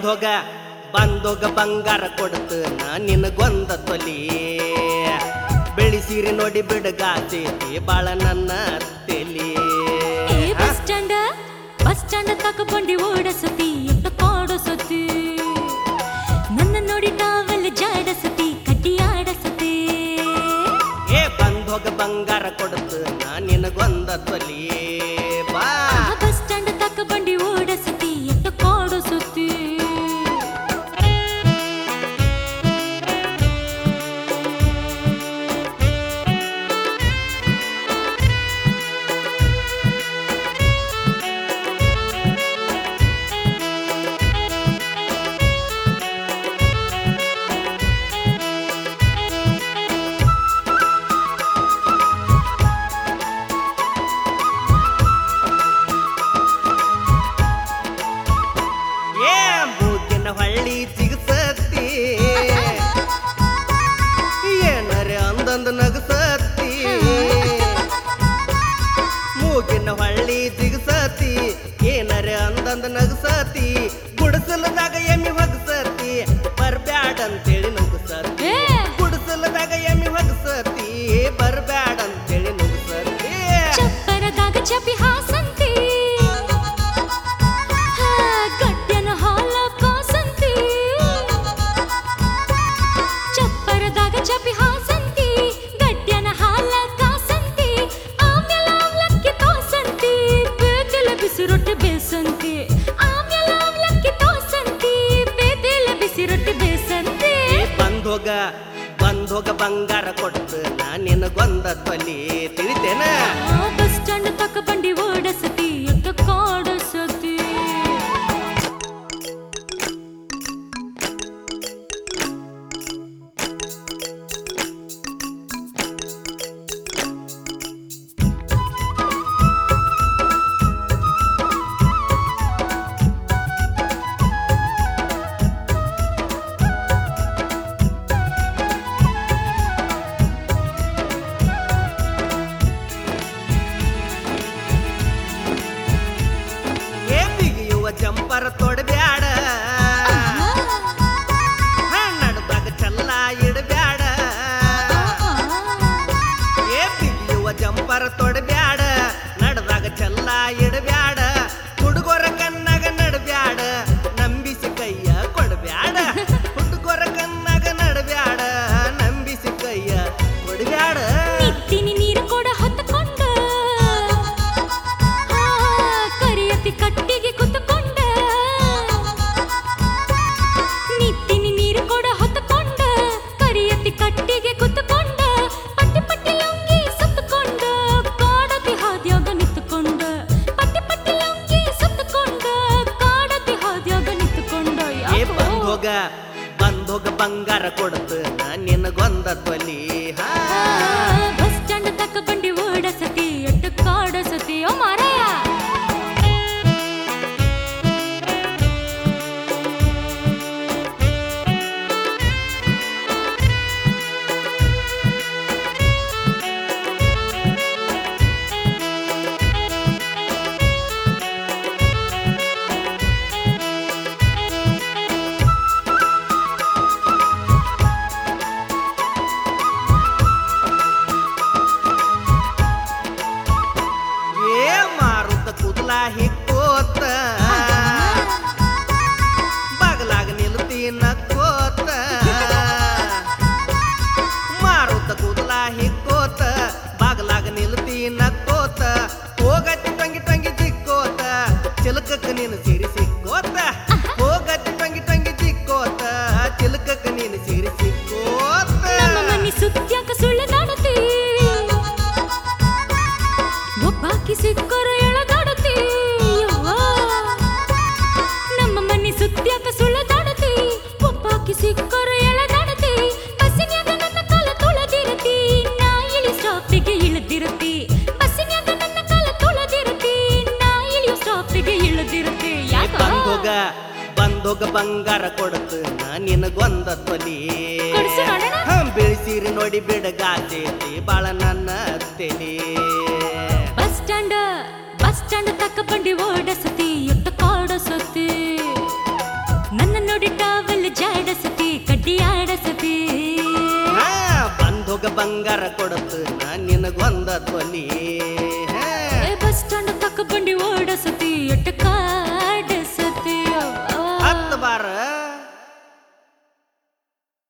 ಬಂದೋಗ ಬಂದೋಗ ಬಂಗಾರ ಕೊಡ್ತು ನಾ ನಿನಗೊಂದ ತೊಲಿ ಬೆಳಿಸಿರಿ ನೋಡಿ ಬಿಡಗಾತೈತಿ ಬಾಳ ನನ್ನ ತೆಲಿ ಏ ಬಸ್ ಸ್ಟ್ಯಾಂಡ ಬಸ್ ಸ್ಟ್ಯಾಂಡ್ ತಕ ಬಂಡಿ ಓಡಸತಿ ಎಟ್ಟ ಕಾಡಸತಿ ನನ್ನ ನೋಡಿ ನಾವೆಲ್ಲ ಜಾಡಸತಿ ಕಡ್ಡಿ ಆಡಸತಿ ಏ ಬಂದೋಗ ಬಂಗಾರ ಕೊಡ್ತು ನಾ ನಿನಗೊಂದ ತೊಲಿ ಬಾ ಆ ಬಸ್ ಸ್ಟ್ಯಾಂಡ್ ತಕ ಬಂಡಿ ಓಡಸತಿ ಎಟ್ಟ ಕಾಡಸತಿ ಏ ಮೂಗಿನ ಹಳ್ಳಿ ಸಿಗಸತ್ತಿ ಏನರೆ ಅಂದಂದ ನಗಸತ್ತಿ ಮೂಗಿನ ಹಳ್ಳಿ ಸಿಗಸತಿ ಏನರೆ ಅಂದಂದ ನಗಸತಿ ಗುಡಿಸಲದಾಗ ಎಮ್ಮಿ ಹೊಗಸತಿ ಬರ್ಬ್ಯಾಡ ಅಂತೇಳಿ ನುಗ್ಸತಿ ಏ ಗುಡಿಸಲದಾಗ ಎಮ್ಮಿ ಹೊಗಸತಿ ಬರ್ಬ್ಯಾಡ ಅಂತೇಳಿ ನುಗ್ಸತಿ ಚಪ್ಪರದಾಗ ಚಪಿ ಹಾಸಂತಿ ಹಾ, ಗಡ್ಯನ ಹಾಲ ಕಾಸಂತಿ ಚಪ್ಪರದಾಗ ಚಪಿ ಹಾಸಂತಿ ಗಡ್ಯನ ಹಾಲ ಕಾಸಂತಿ ಆಮ್ಯಾಲ ಅವಲಕ್ಕಿ ತೋಸಂತಿ ಬೇದಿಲ ಬಿಸಿ ರೊಟ್ಟಿ ಬೇಸಂತಿ ಆಮ್ಯಾಲ ಅವಲಕ್ಕಿ ತೋಸಂತಿ ಬೇದಿಲ ಬಿಸಿ ರೊಟ್ಟಿ ಬೇಸಂತಿ ಏ ಬಂದೋಗ ಬಂದೋಗ ಬಂಗಾರ ಕೊಡ್ತು ನಾ ನಿನಗೊಂದ ತೊಲಿ ತಿಳಿತೇನ ಆ ಬಸ್ ಸ್ಟ್ಯಾಂಡ್ ತಕ ಬಂಡಿ ಓಡಸತಿ ಎಟ್ಟ ಕಾಡಸತಿ ಏ ಬಿಗಿಯುವ ಜಂಪರ ತೊಡಬ್ಯಾಡ ನಡ್ದಾಗ ಚಲ್ಲ ಇಡಬ್ಯಾಡ ಏ ಬಿಗಿಯುವ ಜಂಪರ ತೊಡಬ್ಯಾಡ ನಡ್ದಾಗ ಚಲ್ಲ ಇಡಬ್ಯಾಡ ಹುಡುಗರ ಕಣ್ಣಾಗ ನಡಬ್ಯಾಡ ನಂಬಿಸಿ ಕೈಯ ಕೊಡಬ್ಯಾಡ ಹುಡುಗರ ಕಣ್ಣಾಗ ನಡಬ್ಯಾಡ ನಂಬಿಸಿ ಕೈಯ ಕೊಡಬ್ಯಾಡ ನಿತ್ತಿನಿ ನೀರು ಕೂಡ ಹೊತ್ತಕೊಂಡ ಆ, ಕರಿಯತಿ ಕಟ್ಟಿಗೆ ಕುತ್ತಕೊಂಡ ನಿತ್ತಿನಿ ನೀರು ಕೂಡ ಹೊತ್ತಕೊಂಡ ಕರಿಯತಿ ಕಟ್ಟಿಗೆ ಕುತ್ತಕೊಂಡ ಪಟ್ಟಿ ಪಟ್ಟಿ ಲಂಗಿ ಸುತ್ತಕೊಂಡ ಕಾಡತಿ ಹಾದ್ಯಾಗ ನಿತ್ತಕೊಂಡ ಪಟ್ಟಿ ಪಟ್ಟಿ ಲಂಗಿ ಸುತ್ತಕೊಂಡ ಕಾಡತಿ ಹಾದ್ಯಾಗ ನಿತ್ತಕೊಂಡ ಏ ಯಾಕೋ? ಬಂದೋಗ ಬಂದೋಗ ಬಂಗಾರ ಕೊಡ್ತು ನಾ ನಿನಗೊಂದ ತೊಲಿ ಹಾ ಬಸ್ ಸ್ಟ್ಯಾಂಡ್ ತಕ್ಕ ಬಂಡಿ ಓಡಸತಿ ಎಟ್ಟು ಕಾಡಸತಿ ಓ ಮಾರಾಯ ಏ ಮಾರುತ ಕುದಲ ಹಿಕ್ಕೋತ ಬಗಲಾಗ ನಿಲ್ತಿ ನಕ್ಕೋತ ಮಾರುತ ಕುದಲ ಹಿಕ್ಕೋತ ಬಗಲಾಗ ನಿಲ್ತಿ ನಕ್ಕೋತ ಹೋಗತಿ ಟಂಗಿ ಟಂಗಿ ಜಿಕ್ಕೋತ ಚಿಲಕಕ್ಕ ನೀನು ಸಿರಿ ಸಿಕ್ಕೋತ ಹೋಗತಿ ಟಂಗಿ ಟಂಗಿ ಜಿಕ್ಕೋತ ಚಿಲಕಕ್ಕ ನೀನು ಸಿರಿ ಸಿಕ್ಕೋತ ನಮ್ಮ ಮನಿ ಸುತ್ಯಾಕ ಸುಳ್ಳದಾಡತಿ ಒಬ್ಬಾಕಿ ಸಿಕ್ಕರು ಎಳಗಾಡತಿ ಯವ್ವ. ನಮ್ಮ ಮನಿ ಸುತ್ಯಾಕ ಸುಳ್ಳದಾಡತಿ ಒಬ್ಬಾಕಿ ಸಿಕ್ಕರು ಎಳಗಾಡತಿ ಬಸ್ಸಿನ್ಯಾಗ ನನ್ನ ಕಾಲ ತುಳದಿರತಿ ನಾ ಇಳಿ ಸ್ಟಾಪಿಗೆ ಇಳಿದಿರತಿ ಬಸ್ಸಿನ್ಯಾಗ ನನ್ನ ಕಾಲ ತುಳದಿರತಿ ನಾ ಇಳಿಯೋ ಸ್ಟಾಪಿಗೆ ಇಳಿದಿರತಿ ಯಾಕ ಬಂದೋಗ ಬಂದೋಗ ಬಂಗಾರ ಕೊಡತು ನಾ ನಿನಗೊಂದ ತೊಲಿ ಕೊಡ್ಸು ನೋಡೋಣ. ಹಂ ಬೆಳೆಸಿರಿ ನೋಡಿ ಬಿಡಗಾತೈತಿ ಬಾಳ ನನ್ನ ತೆಲಿ ಬಸ್ ಸ್ಟ್ಯಾಂಡ್ ಬಸ್ ಸ್ಟ್ಯಾಂಡ್ ತಕ್ಕ ಬಂಡಿ ಓಡಸತಿ ಎಟ್ಟ ಕಾಡಸತಿ ನನ್ನ ಬಂಗಾರ ಕೊಡತು ನಾ ನಿನಗೊಂದ ತೊಲಿ ಹಾ. ಏ ಬಸ್ ಸ್ಟ್ಯಾಂಡ್ ತಕ್ಕ ಬಂಡಿ ಓಡಸತಿ ಎಟ್ಟಕ